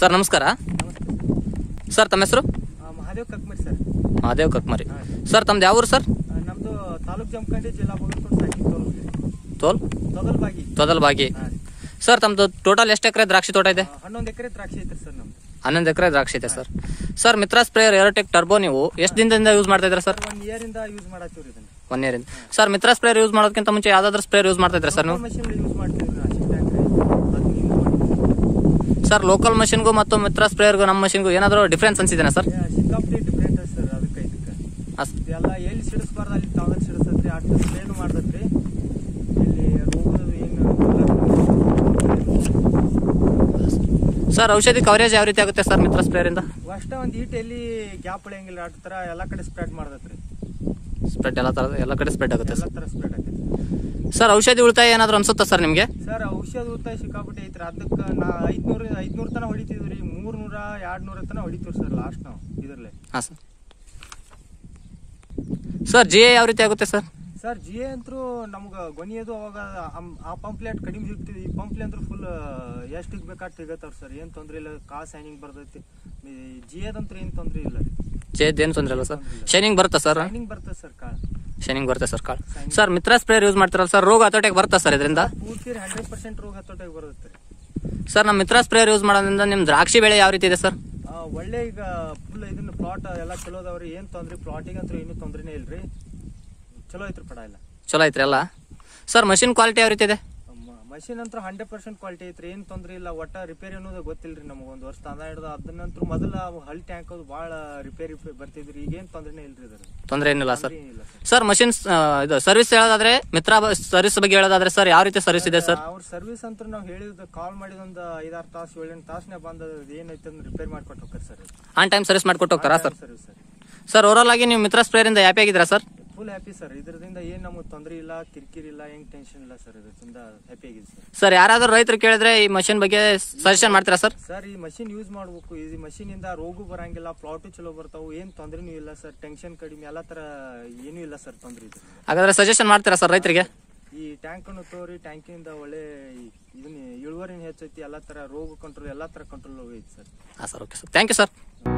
Sir ನಮಸ್ಕಾರ sir ತಮ್ಮ ಹೆಸರು ಆ, ಮಹಾದೇವ್ ಕಕ್ಮರಿ ಸರ್ ಮಹಾದೇವ್ ಕಕ್ಮರಿ ಸರ್ ತಮ್ದು ಯಾವ ಊರು ಸರ್ ಆ, ನಮ್ದು ತಾಲೂಕ್ ಜಮಖಂಡಿ ಜಿಲ್ಲಾ ಬಗಲ್ಕೋಟ್ ಸಾಕಿ ತೋಲ್ ತೋಲ್ ತೊಗಲ್ಬಾಗಿ ತೊದಲ್ ಬಾಗಿ ಹಾ ರೀ. ಸರ್ ತಮ್ದು ಟೋಟಲ್ ಎಷ್ಟು ಎಕರೆ ದ್ರಾಕ್ಷಿ ತೋಟ ಇದೆ ಆ, ಹನ್ನೊಂದು ಎಕರೆ ದ್ರಾಕ್ಷಿ ಐತ್ರಿ ಸರ್ ನಮ್ದು ಹನ್ನೊಂದು ಎಕರೆ ದ್ರಾಕ್ಷಿ ಇದೆ sir sir Mitra sprayer aerotech turbo ನೀವು ಎಷ್ಟು ದಿನದಿಂದ ಯೂಸ್ ಮಾಡ್ತಾ ಇದ್ದೀರಾ ಸರ್ ಒನ್ ಇಯರ್ ಇಂದ ಯೂಸ್ ಮಾಡತ್ತೀವ್ರಿ ಇದನ್ನ one year sir Mitra sprayer use ಮಾಡೋದಕ್ಕಿಂತ ಮುಂಚೆ ಯಾವ್ದಾದ್ರು ಸ್ಪ್ರೇಯರ್ ಯೂಸ್ ಮಾಡ್ತಾ ಇದ್ದೀರಾ ಸರ್ ನೀವು ಮಷಿನ್ ಯೂಸ್ ಮಾಡ್ತೀವಿ ಅಷ್ಟೇ ಟ್ಯಾಂಕ್ ಅದನ್ನ ಯೂಸ್ ಮಾಡ್ತೀವಿ ಸರ್ ಲೋಕಲ್ ಮಷಿನ್ಗೂ ಮತ್ತು ಮಿತ್ರ ಸ್ಪ್ರೇಯರ್ಗೂ ನಮ್ಮ ಮಷಿನ್ಗೂ ಏನಾದರೂ ಡಿಫ್ರೆನ್ಸ್ ಅನ್ಸಿದೇನಾ ಸರ್ ಏ, ಸಿಕ್ಕಾಪಟ್ಟೆ ಡಿಫ್ರೆಂಟ್ ಸರ್ ಅದಕ್ಕೆ ಇದಕ್ಕೆ ಅಸ್- ಇದೆಲ್ಲ ಎಲ್ಲಿ ಸಿಡಿಸ್ಬಾರ್ದು ಅಲ್ಲಿ ತಾವಲ್ಲಿ ಸಿಡಿಸತ್ರಿ ಅಷ್ಟು ಸ್ಪ್ರೇನು ಮಾಡ್ತತ್ರಿ ಇಲ್ಲಿ ರೋಗದ ಏನು ಸರ್ ಔಷಧಿ ಕವರೇಜ್ ಯಾವ ರೀತಿ ಆಗುತ್ತೆ ಸರ್ ಮಿತ್ರ ಸ್ಪ್ರೇಯರಿಂದ ಅಷ್ಟ ಒಂದು ಈಟ್ ಎಲ್ಲಿ ಗ್ಯಾಪ್ ಉಳಿಯಂಗಿಲ್ಲ ಆಟ ಥರ ಎಲ್ಲ ಕಡೆ ಸ್ಪ್ರೆಡ್ ಮಾಡ್ತತ್ರಿ ಸ್ಪ್ರೆಡ್ ಎಲ್ಲ ಥರ ಎಲ್ಲ ಕಡೆ ಸ್ಪ್ರೆಡ್ ಆಗುತ್ತೆ ಎಲ್ಲ ಸರ್ ಥರ ಸ್ಪ್ರೆಡ್ ಆಗುತ್ತೆ ಸರ್ ಔಷಧಿ ಉಳಿತಾಯ ಏನಾದರೂ ಅನ್ಸುತ್ತಾ ಸರ್ ನಿಮಗೆ ಸರ್ ಔಷಧ ಉಳಿತಾಯ ಸಿಕ್ಕಾಪಟ್ಟೆ ಐತ್ರಿ ಅದಕ್ಕೆ ನಾ ಐದ್ನೂರ ಐದ್ನೂರ ತನ ಹೊಡಿತಿದ್ವಿ ರೀ ಮೂರ್ ನೂರ ಎರಡ್ ನೂರ ತನ ಹೊಡಿತೀವಿ ಸರ್ ಲಾಸ್ಟ್ ನಾವು ಇದ್ರಲ್ಲೇ ಹಾಂ ಸರ್ ಸರ್ ಜಿ ಎ ಯಾವ ರೀತಿ ಆಗುತ್ತೆ ಸರ್ ಸರ್ ಜಿ ಎ ಅಂತೂ ನಮ್ಗೆ ಗೊನಿಯೋದು ಅವಾಗ ಅಮ್- ಆ ಪಂಪ್ಲೇಟ್ ಕಡಿಮೆ ಸಿಗ್ತಿದ್ವಿ ಈ ಪಂಪ್ಲೆ ಅಂತೂ ಫುಲ್ ಎಷ್ಟು ಬೇಕಾದ್ ಸಿಗತ್ತವ್ರ ಸರ್ ಏನು ತೊಂದ್ರೆ ಇಲ್ಲ ಕಾಲ್ ಸೈನಿಂಗ್ ಬರ್ತೈತಿ ಜಿ ಎದಂತ್ರ ಏನು ತೊಂದ್ರೆ ಇಲ್ಲ ರೀ ಜೆ ಏನು ತೊಂದರೆ ಇಲ್ಲ ಸರ್ ಶೈನಿಂಗ್ ಬರುತ್ತಾ ಸರ್ ಸೈನಿಂಗ್ ಬರ್ತದೆ ಸರ್ ಕಾಳ್ ಶೈನಿಂಗ್ ಬರುತ್ತೆ ಸರ್ ಕಾಳು ಸರ್ ಮಿತ್ರ ಸ್ಪ್ರೇಯರ್ ಯೂಸ್ ಮಾಡ್ತಾರಲ್ಲ ಸರ್ ರೋಗ ಹತೋಟಿಗೆ ಬರುತ್ತಾ ಸರ್ ಇದರಿಂದ ಪೂರ್ತಿ ಹಂಡ್ರೆಡ್ ಪರ್ಸೆಂಟ್ ರೋಗ ಹತ್ತೋಟಾಗಿ ಬರುತ್ತೆ ರೀ ಸರ್ ನಮ್ಮ ಮಿತ್ರ ಸ್ಪ್ರೇಯರ್ ಯೂಸ್ ಮಾಡೋದ್ರಿಂದ ನಿಮ್ಮ ದ್ರಾಕ್ಷಿ ಬೆಳೆ ಯಾವ ರೀತಿ ಇದೆ ಸರ್ ಆ, ಒಳ್ಳೆ ಈಗ ಫುಲ್ ಇದನ್ನ ಪ್ಲಾಟ್ ಎಲ್ಲ ಚಲೋ ಅದಾವ್ರಿ ಏನು ತೊಂದ್ರೆ ಪ್ಲಾಟಿಗೆ ಅಂತೂ ಏನೂ ತೊಂದ್ರೆನೇ ಇಲ್ರಿ ಚಲೋ ಐತ್ರಿ ಪಡ ಎಲ್ಲ ಚಲೋ ಐತ್ರಿ ಅಲ್ಲ ಸರ್ ಮಷಿನ್ ಕ್ವಾಲಿಟಿ ಯಾವ ರೀತಿ ಇದೆ ಮಷಿನ್ ಅಂತೂ ಹಂಡ್ರೆಡ್ ಪರ್ಸೆಂಟ್ ಕ್ವಾಲಿಟಿ ಐತ್ರಿ ಏನು ತೊಂದ್ರೆ ಇಲ್ಲ ಒಟ್ಟ ರಿಪೇರಿ ಅನ್ನೋದು ಗೊತ್ತಿಲ್ರಿ ನಮಗೆ ಒಂದು ವರ್ಷ ತಂದ ಹಿಡ್ದು ಅದನ್ನಂತೂ ಮೊದಲ ಹಲ್ ಟ್ಯಾಂಕ್ ಅದು ಭಾಳ ರಿಪೇರಿ ಬರ್ತಿದ್ರಿ ಈಗೇನು ತೊಂದ್ರೆನೇ ಇಲ್ರಿ ಅದ್ರ ತೊಂದರೆ ಏನಿಲ್ಲ ಸರ್ ಏನಿಲ್ಲ ಸರ್ ಸರ್ ಮಷಿನ್ ಇದು ಸರ್ವಿಸ್ ಹೇಳೋದಾದ್ರೆ ಮಿತ್ರ ಸರ್ವಿಸ್ ಬಗ್ಗೆ ಹೇಳೋದಾದ್ರೆ ಸರ್ ಯಾವ ರೀತಿ ಸರ್ವಿಸ್ ಇದೆ ಸರ್ ಅವ್ರ ಸರ್ವಿಸ್ ಅಂತೂ ನಾವು ಹೇಳಿದ ಕಾಲ್ ಮಾಡಿದ ಒಂದು ಐದಾರು ತಾಸು ಏಳೆಂಟು ತಾಸನೇ ಬಂದ ಏನೈತೆ ಅಂದ್ರೆ ರಿಪೇರ್ ಮಾಡ್ಕೊಟ್ಟು ಹೋಗ್ತಾರೆ ಸರ್ ಆನ್ ಟೈಮ್ ಸರ್ವಿಸ್ ಮಾಡ್ಕೊಟ್ಟು ಹೋಗ್ತಾರಾ sir service sir sir overall ಆಗಿ ನೀವು ಮಿತ್ರ ಸ್ಪ್ರೇಯರಿಂದ ಹ್ಯಾಪಿ ಆಗಿದ್ದೀರಾ ಸರ್ ಫುಲ್ ಹ್ಯಾಪಿ ಸರ್ ಇದರಿಂದ ಏನು ನಮಗೆ ತೊಂದರೆ ಇಲ್ಲ ಕಿರಿಕಿರಿ ಇಲ್ಲ ಹೆಂಗ್ ಟೆನ್ಷನ್ ಇಲ್ಲ ಸರ್ ಇದರಿಂದ ಹ್ಯಾಪಿ ಆಗಿದೆ ಸರ್ ಸರ್ ಯಾರಾದ್ರೂ ರೈತರು ಕೇಳಿದ್ರೆ ಈ ಮಷಿನ್ ಬಗ್ಗೆ ಸಜೆಷನ್ ಮಾಡ್ತೀರಾ ಸರ್ ಸರ್ ಈ ಮಷಿನ್ ಯೂಸ್ ಮಾಡ್ಬೇಕು ಈ ಮಷಿನ್ ಇಂದ ರೋಗು ಬರಂಗಿಲ್ಲ ಪ್ಲಾಟು ಚಲೋ ಬರ್ತಾವು ಏನ್ ತೊಂದ್ರೆನೂ ಇಲ್ಲ ಸರ್ ಟೆನ್ಷನ್ ಕಡಿಮೆ ಎಲ್ಲ ತರ ಏನೂ ಇಲ್ಲ ಸರ್ ತೊಂದ್ರೆ ಇದು ಹಾಗಾದ್ರೆ ಸಜೆಷನ್ ಮಾಡ್ತೀರಾ ಸರ್ ರೈತರಿಗೆ ಈ ಟ್ಯಾಂಕ್ ಅನ್ನು ತೋರಿ ಟ್ಯಾಂಕಿಂದ ಒಳ್ಳೆ ಈ- ಇದನ್ನ ಇಳುವರಿನ ಹೆಚ್ಚೈತಿ ಎಲ್ಲ ತರ ರೋಗ ಕಂಟ್ರೋಲ್ ಎಲ್ಲ ತರ ಕಂಟ್ರೋಲ್ ಐತಿ ಸರ್ ಹಾಂ sir okay sir thank you sir